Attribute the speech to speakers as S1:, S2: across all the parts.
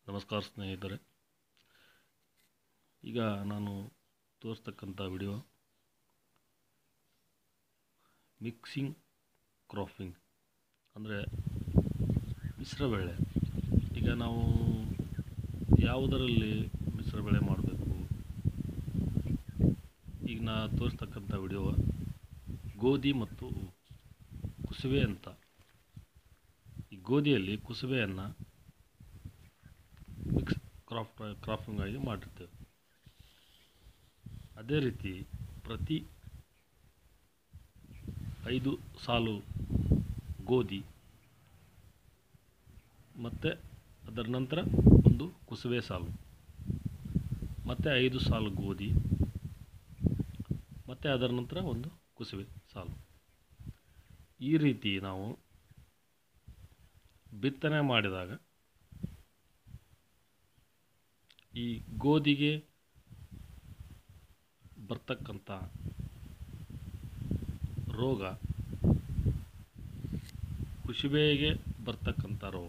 S1: ನಮಸ್ಕಾರ ಸ್ನೇಹಿತರೆ ಈಗ ನಾನು ತೋರಿಸ್ತಕ್ಕಂಥ ವಿಡಿಯೋ ಮಿಕ್ಸಿಂಗ್ ಕ್ರಾಫಿಂಗ್ ಅಂದರೆ ಮಿಶ್ರ ಬೆಳೆ ಈಗ ನಾವು ಯಾವುದರಲ್ಲಿ ಮಿಶ್ರ ಬೆಳೆ ಮಾಡಬೇಕು ಈಗ ನಾ ತೋರಿಸ್ತಕ್ಕಂಥ ವಿಡಿಯೋ ಗೋಧಿ ಮತ್ತು ಕುಸುಬೆ ಅಂತ ಈ ಗೋಧಿಯಲ್ಲಿ ಕುಸುಬೆಯನ್ನು ಮಿಕ್ಸ್ ಕ್ರಾಫ್ಟ್ ಕ್ರಾಫಿಂಗ್ ಆಗಿ ಮಾಡಿರ್ತೇವೆ ಅದೇ ರೀತಿ ಪ್ರತಿ ಐದು ಸಾಲು ಗೋಧಿ ಮತ್ತು ಅದರ ನಂತರ ಒಂದು ಕುಸುಬೆ ಸಾಲು ಮತ್ತು ಐದು ಸಾಲು ಗೋಧಿ ಮತ್ತು ಅದರ ನಂತರ ಒಂದು ಕುಸುಬೆ ಸಾಲು ಈ ರೀತಿ ನಾವು ಬಿತ್ತನೆ ಮಾಡಿದಾಗ ಈ ಗೋಧಿಗೆ ಬರ್ತಕ್ಕಂಥ ರೋಗ ಕುಸುಬೆಗೆ ಬರ್ತಕ್ಕಂಥ ರೋಗ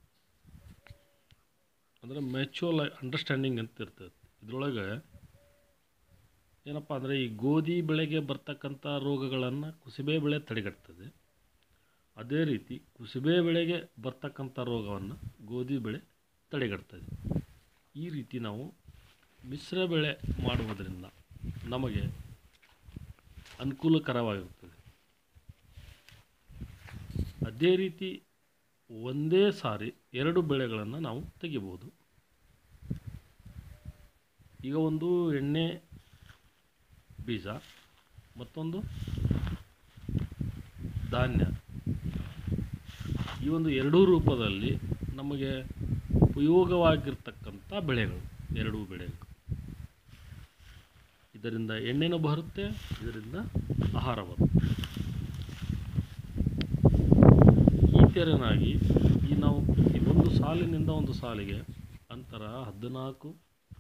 S1: ಅಂದರೆ ಮ್ಯಾಚುವಲ್ ಅಂಡರ್ಸ್ಟ್ಯಾಂಡಿಂಗ್ ಅಂತ ಇರ್ತದೆ ಇದರೊಳಗೆ ಏನಪ್ಪ ಅಂದರೆ ಈ ಗೋಧಿ ಬೆಳೆಗೆ ಬರ್ತಕ್ಕಂಥ ರೋಗಗಳನ್ನು ಕುಸುಬೆ ಬೆಳೆ ತಡೆಗಟ್ತದೆ ಅದೇ ರೀತಿ ಕುಸುಬೆ ಬೆಳೆಗೆ ಬರ್ತಕ್ಕಂಥ ರೋಗವನ್ನು ಗೋಧಿ ಬೆಳೆ ತಡೆಗಟ್ತದೆ ಈ ರೀತಿ ನಾವು ಮಿಶ್ರ ಬೆಳೆ ಮಾಡುವುದರಿಂದ ನಮಗೆ ಅನುಕೂಲಕರವಾಗಿರುತ್ತದೆ ಅದೇ ರೀತಿ ಒಂದೇ ಸಾರಿ ಎರಡು ಬೆಳೆಗಳನ್ನು ನಾವು ತೆಗಿಬೋದು ಈಗ ಒಂದು ಎಣ್ಣೆ ಬೀಜ ಮತ್ತೊಂದು ಧಾನ್ಯ ಈ ಒಂದು ಎರಡೂ ರೂಪದಲ್ಲಿ ನಮಗೆ ಉಪಯೋಗವಾಗಿರ್ತಕ್ಕಂಥ ಬೆಳೆಗಳು ಎರಡೂ ಬೆಳೆಗಳು ಇದರಿಂದ ಎಣ್ಣೆನೂ ಬರುತ್ತೆ ಇದರಿಂದ ಆಹಾರ ಬರುತ್ತೆ ಈ ತೆರನಾಗಿ ಈ ನಾವು ಈ ಒಂದು ಸಾಲಿನಿಂದ ಒಂದು ಸಾಲಿಗೆ ಅಂತರ ಹದಿನಾಲ್ಕು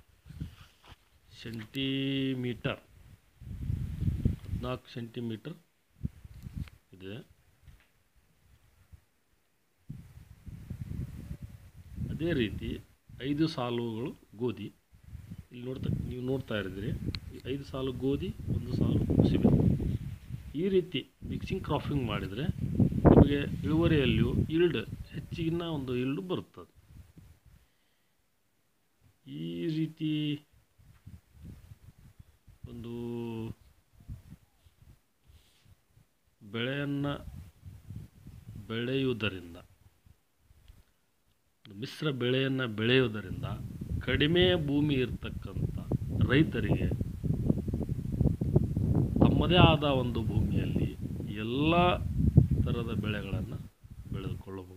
S1: ಸೆಂಟಿಮೀಟರ್ ಹದಿನಾಲ್ಕು ಸೆಂಟಿಮೀಟರ್ ಇದೆ ಅದೇ ರೀತಿ ಐದು ಸಾಲುಗಳು ಗೋಧಿ ಇಲ್ಲಿ ನೋಡ್ತಾ ನೀವು ನೋಡ್ತಾ ಇರಿದ್ದೀರಿ ಈ ಐದು ಸಾಲು ಗೋಧಿ ಒಂದು ಸಾಲು ಕುಸುಬೆ ಈ ರೀತಿ ಮಿಕ್ಸಿಂಗ್ ಕ್ರಾಫಿಂಗ್ ಮಾಡಿದರೆ ನಿಮಗೆ ಇಳುವರಿಯಲ್ಲಿಯೂ ಇಲ್ಡ್ ಹೆಚ್ಚಿನ ಒಂದು ಇಲ್ಡು ಬರುತ್ತದೆ ಈ ರೀತಿ ಒಂದು ಬೆಳೆಯನ್ನು ಬೆಳೆಯುವುದರಿಂದ ಮಿಶ್ರ ಬೆಳೆಯನ್ನು ಬೆಳೆಯುವುದರಿಂದ ಕಡಿಮೆ ಭೂಮಿ ಇರತಕ್ಕಂಥ ರೈತರಿಗೆ ತಮ್ಮದೇ ಆದ ಒಂದು ಭೂಮಿಯಲ್ಲಿ ಎಲ್ಲ ಥರದ ಬೆಳೆಗಳನ್ನು ಬೆಳೆದುಕೊಳ್ಳಬಹುದು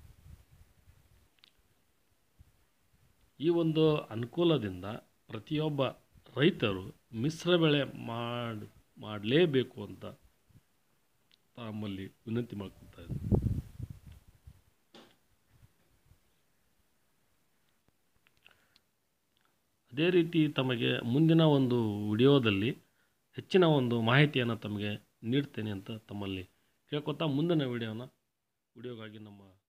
S1: ಈ ಒಂದು ಅನುಕೂಲದಿಂದ ಪ್ರತಿಯೊಬ್ಬ ರೈತರು ಮಿಶ್ರ ಬೆಳೆ ಮಾಡಿ ಮಾಡಲೇಬೇಕು ಅಂತ ತಮ್ಮಲ್ಲಿ ವಿನಂತಿ ಮಾಡ್ಕೊತಾ ಇದ್ದೀನಿ ಅದೇ ರೀತಿ ತಮಗೆ ಮುಂದಿನ ಒಂದು ವಿಡಿಯೋದಲ್ಲಿ ಹೆಚ್ಚಿನ ಒಂದು ಮಾಹಿತಿಯನ್ನು ತಮಗೆ ನೀಡ್ತೇನೆ ಅಂತ ತಮ್ಮಲ್ಲಿ ಕೇಳ್ಕೊತಾ ಮುಂದಿನ ವಿಡಿಯೋನ ವಿಡಿಯೋಗಾಗಿ ನಮ್ಮ